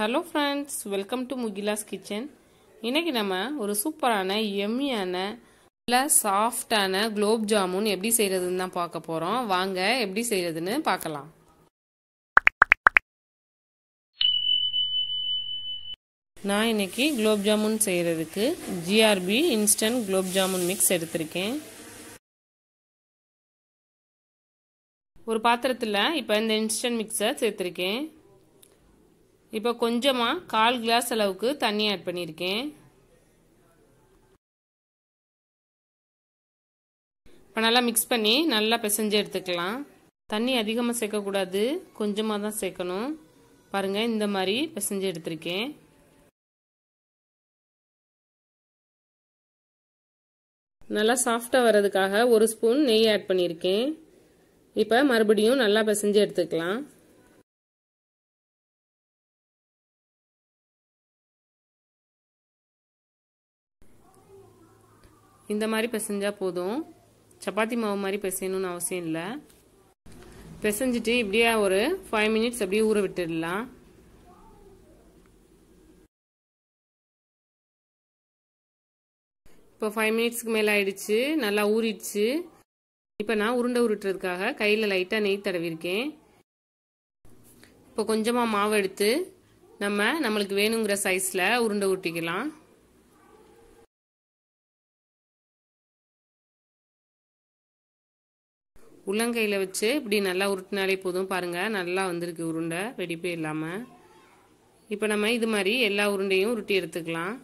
hello friends welcome to Mugila's kitchen இன்னைக்கு நம்ம ஒரு சூப்பரான எம்மியான நல்ல சாஃப்டான குலோப் ஜாமுன் எப்படி செய்யறதுன்னு தான் பார்க்க போகிறோம் வாங்க எப்படி செய்யறதுன்னு பார்க்கலாம் நான் இன்னைக்கு குலோப் ஜாமுன் செய்கிறதுக்கு GRB instant gulab jamun mix எடுத்திருக்கேன் ஒரு பாத்திரத்தில் இப்போ இந்த இன்ஸ்டன்ட் மிக்ஸை சேர்த்துருக்கேன் இப்போ கொஞ்சமாக கால் கிளாஸ் அளவுக்கு தண்ணி ஆட் பண்ணியிருக்கேன் இப்போ நல்லா மிக்ஸ் பண்ணி நல்லா பிசைஞ்சு எடுத்துக்கலாம் தண்ணி அதிகமாக சேர்க்கக்கூடாது கொஞ்சமாக தான் சேர்க்கணும் பாருங்கள் இந்த மாதிரி பிசைஞ்சு எடுத்திருக்கேன் நல்லா சாஃப்டாக வர்றதுக்காக ஒரு ஸ்பூன் நெய் ஆட் பண்ணியிருக்கேன் இப்போ மறுபடியும் நல்லா பிசைஞ்சு எடுத்துக்கலாம் இந்த மாதிரி பிசைஞ்சால் போதும் சப்பாத்தி மாவு மாதிரி பிசையணும்னு அவசியம் இல்லை பிசைஞ்சிட்டு இப்படியே ஒரு ஃபைவ் மினிட்ஸ் அப்படியே ஊற விட்டுடலாம் இப்போ ஃபைவ் மினிட்ஸ்க்கு மேலே ஆயிடுச்சு நல்லா ஊறிடுச்சு இப்போ நான் உருண்டை உருட்டுறதுக்காக கையில் லைட்டாக நெய் தடவிருக்கேன் இப்போ கொஞ்சமாக மாவு எடுத்து நம்ம நம்மளுக்கு வேணுங்கிற சைஸில் உருண்டை உருட்டிக்கலாம் உள்ளங்கையில் வச்சு இப்படி நல்லா உருட்டினாலே போதும் பாருங்கள் நல்லா வந்திருக்கு உருண்டை வெடிப்பே இல்லாமல் இப்போ நம்ம இது மாதிரி எல்லா உருண்டையும் உருட்டி எடுத்துக்கலாம்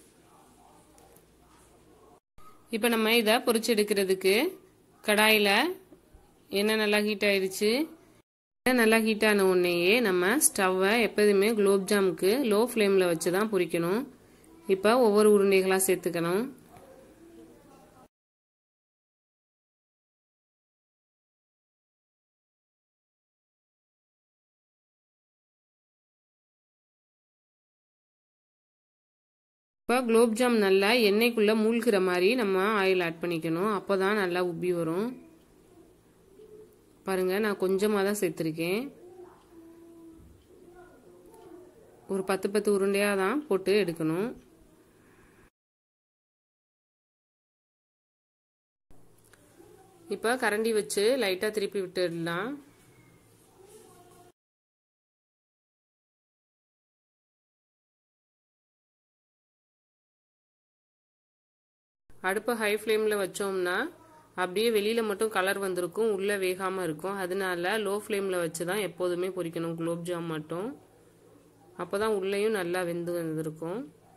இப்போ நம்ம இதை பொறிச்சு எடுக்கிறதுக்கு கடாயில் எண்ணெய் நல்லா ஹீட் ஆயிடுச்சு எண்ணெய் நல்லா ஹீட் ஆன உடனேயே நம்ம ஸ்டவ்வை எப்போதுமே குலோப் ஜாமுக்கு லோ ஃப்ளேமில் வச்சு தான் பொரிக்கணும் இப்போ ஒவ்வொரு உருண்டைகளாக சேர்த்துக்கணும் இப்போ குலோப் ஜாம் நல்லா எண்ணெய்க்குள்ளே மூழ்கிற மாதிரி நம்ம ஆயில் ஆட் பண்ணிக்கணும் அப்போ தான் நல்லா உப்பி வரும் பாருங்கள் நான் கொஞ்சமாக தான் சேர்த்துருக்கேன் ஒரு பத்து பத்து உருண்டையாக தான் போட்டு எடுக்கணும் இப்போ கரண்டி வச்சு லைட்டாக திருப்பி விட்டுடலாம் அடுப்பை ஹை ஃப்ளேமில் வச்சோம்னா அப்படியே வெளியில் மட்டும் கலர் வந்திருக்கும் உள்ளே வேகாமல் இருக்கும் அதனால லோ ஃப்ளேமில் வச்சு தான் எப்போதுமே பொரிக்கணும் குலோப் ஜாம் மட்டும் அப்போ தான் உள்ளேயும் நல்லா வெந்து வந்திருக்கும்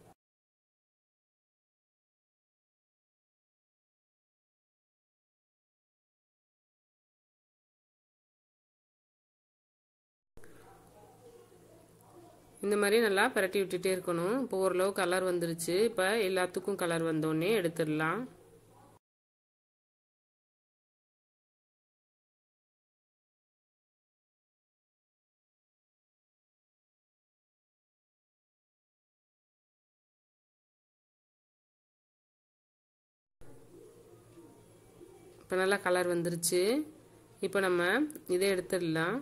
இந்த மாதிரி நல்லா பரட்டி விட்டுட்டே இருக்கணும் இப்போ ஓரளவு கலர் வந்துருச்சு இப்போ எல்லாத்துக்கும் கலர் வந்தோடனே எடுத்துடலாம் இப்போ நல்லா கலர் வந்துருச்சு இப்போ நம்ம இதை எடுத்துடலாம்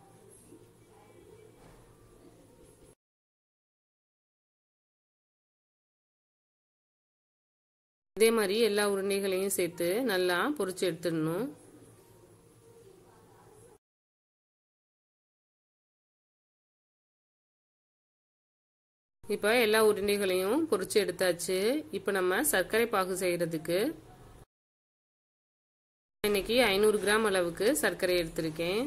இதே மாதிரி எல்லா உருண்டைகளையும் சேர்த்து நல்லா பொரிச்சு எடுத்துடணும் இப்போ எல்லா உருண்டைகளையும் பொரிச்சு எடுத்தாச்சு இப்போ நம்ம சர்க்கரை பாகு செய்கிறதுக்கு இன்னைக்கு ஐநூறு கிராம் அளவுக்கு சர்க்கரை எடுத்திருக்கேன்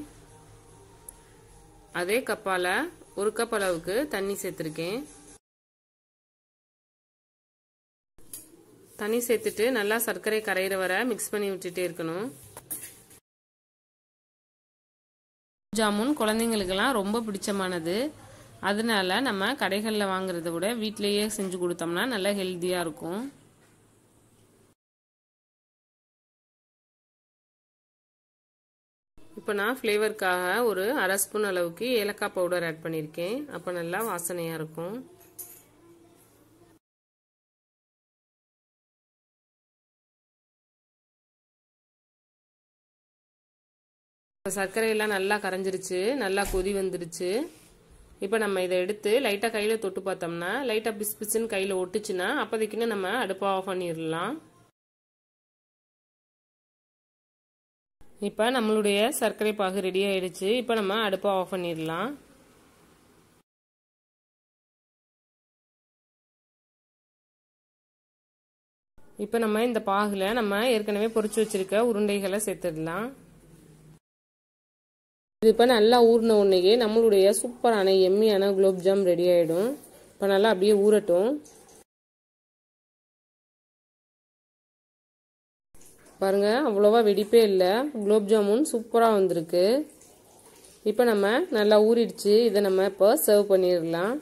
அதே கப்பால் ஒரு கப் அளவுக்கு தண்ணி சேர்த்துருக்கேன் தண்ணி சேர்த்துட்டு நல்லா சர்க்கரை கரையிற வர மிக்ஸ் பண்ணி விட்டுட்டே இருக்கணும் ஜாமுன் குழந்தைங்களுக்கெல்லாம் ரொம்ப பிடிச்சமானது அதனால நம்ம கடைகளில் வாங்குறத விட வீட்டிலேயே செஞ்சு கொடுத்தோம்னா நல்லா ஹெல்த்தியாக இருக்கும் இப்போ நான் ஃப்ளேவருக்காக ஒரு அரை ஸ்பூன் அளவுக்கு ஏலக்காய் பவுடர் ஆட் பண்ணியிருக்கேன் அப்போ நல்லா வாசனையாக இருக்கும் சர்க்கரையெல்லாம் நல்லா கரைஞ்சிருச்சு நல்லா கொதி வந்துருச்சு இப்போ நம்ம இதை எடுத்து லைட்டாக கையில் தொட்டு பார்த்தோம்னா லைட்டாக பிஸ் பிஸ்ன்னு கையில் ஒட்டுச்சுன்னா அப்போதைக்குன்னு நம்ம அடுப்பை ஆஃப் பண்ணிடலாம் இப்போ நம்மளுடைய சர்க்கரை பாகு ரெடி ஆயிடுச்சு இப்போ நம்ம அடுப்பை ஆஃப் பண்ணிடலாம் இப்போ நம்ம இந்த பாகில் நம்ம ஏற்கனவே பொறிச்சு வச்சிருக்க உருண்டைகளை சேர்த்துடலாம் இது இப்போ நல்லா ஊறின உடனேயே நம்மளுடைய சூப்பரான எம்மியான குலோப்ஜாம் ரெடி ஆகிடும் இப்போ நல்லா அப்படியே ஊறட்டும் பாருங்க அவ்வளோவா வெடிப்பே இல்லை குலோப் ஜாமுன் சூப்பராக வந்திருக்கு இப்போ நம்ம நல்லா ஊறிடுச்சு இதை நம்ம இப்போ சர்வ் பண்ணிடலாம்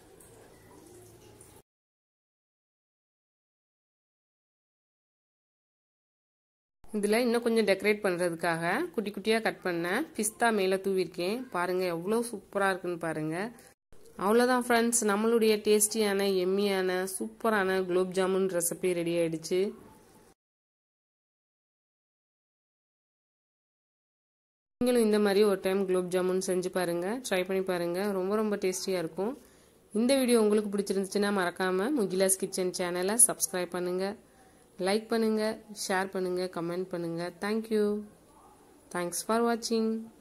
இதில் இன்னும் கொஞ்சம் டெக்கரேட் பண்ணுறதுக்காக குட்டி குட்டியாக கட் பண்ண பிஸ்தா மேலே தூவிருக்கேன் பாருங்கள் எவ்வளோ சூப்பராக இருக்குன்னு பாருங்கள் அவ்வளோதான் ஃப்ரெண்ட்ஸ் நம்மளுடைய டேஸ்டியான எம்மியான சூப்பரான குலோப் ஜாமுன் ரெசிபி ரெடி ஆயிடுச்சு நீங்களும் இந்த மாதிரி ஒரு டைம் குலோப் ஜாமுன் செஞ்சு பாருங்கள் ட்ரை பண்ணி பாருங்கள் ரொம்ப ரொம்ப டேஸ்டியாக இருக்கும் இந்த வீடியோ உங்களுக்கு பிடிச்சிருந்துச்சுன்னா மறக்காமல் முகிலாஸ் கிச்சன் சேனலை சப்ஸ்கிரைப் பண்ணுங்கள் லைக் பண்ணுங்கள் ஷேர் பண்ணுங்கள் கமெண்ட் பண்ணுங்கள் தேங்க்யூ தேங்க்ஸ் ஃபார் வாட்சிங்